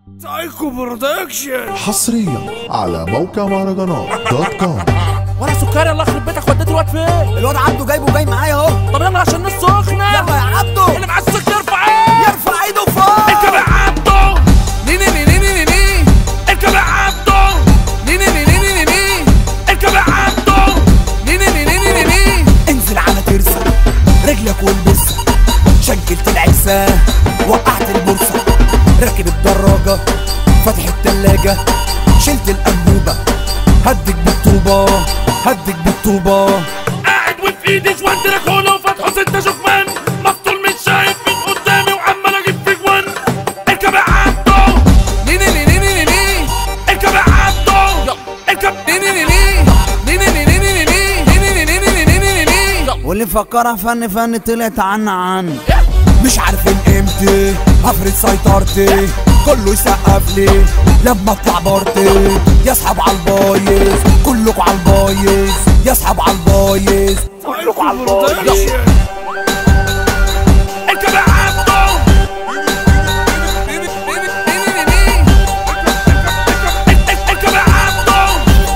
سايكو برودكشن حصريا على موقع مهرجانات دوت كوم ولا سكري الله يخرب بيتك وديت الواد فين الواد عبده جايبه جاي معايا اهو طب يلا عشان الناس سخنه يلا يا عبده اللي معاه السكر يرفع ايه يرفع ايده فوق اركب يا عبده ني ني ني ني ني ني اركب يا عبده ني ني ني ني ني ني اركب يا عبده ني ني ني ني ني ني انزل على ترسة رجلك والبسة شنكلت العزة وقعت البورصة راكب الدراجة فاتح التلاجة شلت الأنبوبة هدك بالطوبة هدك بالطوبة قاعد وفي ايدي جوان دراكولا وفتحه ستة شكمان مقتول مش شايف من قدامي وعمال اجيب في جوان اركب يا عبده ني ني ني ني ني ني اركب يا عبده اركب ني ني ني ني ني ني ني ني ني ني ني ني ني ني ني ني ني ني واللي فكرها فن فن طلعت عنا عن مش عارفين امتى هفرد سيطرتي كله يسقف لي لما اطلع بارتي يسحب على البايظ كلكوا على البايظ يسحب على البايظ كلكوا على البايظ اركب يا عبده اركب يا عبده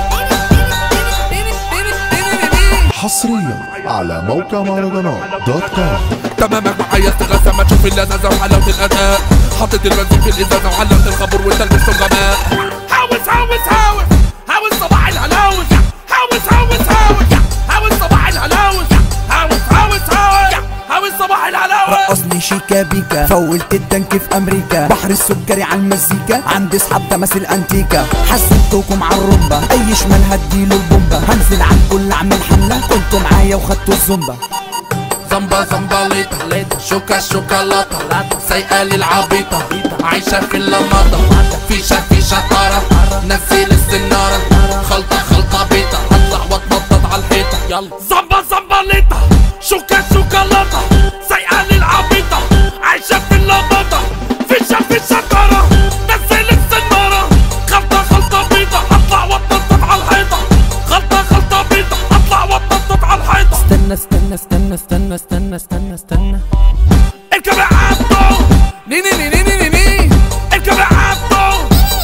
حصريا على موقع مهرجانات دوت كوم تمامك معايا استغاثة ما تشوف اللذاذة وحلاوة الأداء حطيت البنزين في الإزازة وعلقت الخمر وانت لبست الغماء هاوس هاوس هاوس هاوس صباح الهلاوس هاوس هاوس هاوس هاوس صباح الهلاوس هاوس هاوس هاوس هاوس صباح الهلاوس رقصني شيكا بيكا فولت الدنك في امريكا بحر السكري على المزيكا عندي اصحاب تماثيل انتيكا حسنتكم على الرمبة اي شمال هديله البومبة هنزل على الكل اعمل حملة كنتوا معايا وخدتوا الزومبا زنبا زنبليطة شوكا شوكولاتة سايقة للعبيطة عايشة في اللمضة فيشة في شطارة نزل السنارة خلطة خلطة بيطة هطلع واتنطط على الحيطة يلا زنبا زنبليطة شوكا شوكولاتة سايقة للعبيطة عايشة في اللمضة فيشة في الشطارة نزل السنارة خلطة خلطة بيضة هطلع واتنطط على الحيطة خلطة خلطة بيضة هطلع واتنطط على الحيطة استنى استنى استنى استنى استنى استنى استنى اركب يا عبده ني ني ني ني ني ني اركب يا عبده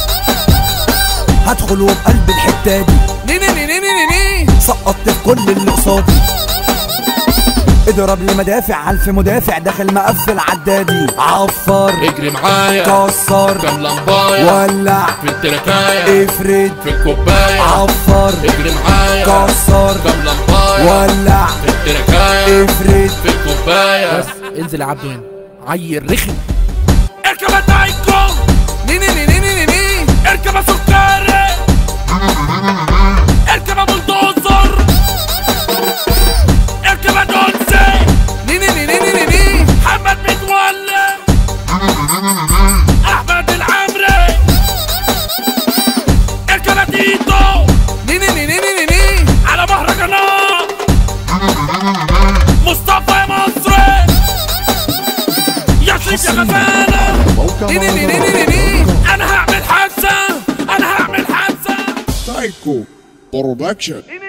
هدخل وبقلب الحتة دي ني ني ني ني ني ني سقطت في كل اللي قصادي اضرب لي مدافع الف مدافع داخل مقفل عدادي عفر اجري معايا كسر كام لمباية ولع في التركاية افرد في الكوباية عفر اجري معايا كسر كام لمباية ولع في التركاية افرد في الكوباية بس انزل يا عبده هنا عيل رخم اركب يا تايكو ني ني ني ني ني ني اركب يا سكري اركب يا بلدوزر اركب يا دونسي ني ني ني ني ني ني ني محمد متولي احمد العمري اركب يا تيتو ني ني ني ني ني ني على مهرجانات مصطفى يا مصري يا شيخ يا غزاله موقع ني ني ني ني ني ني انا هعمل حادثه انا هعمل حادثه سايكو برودكشن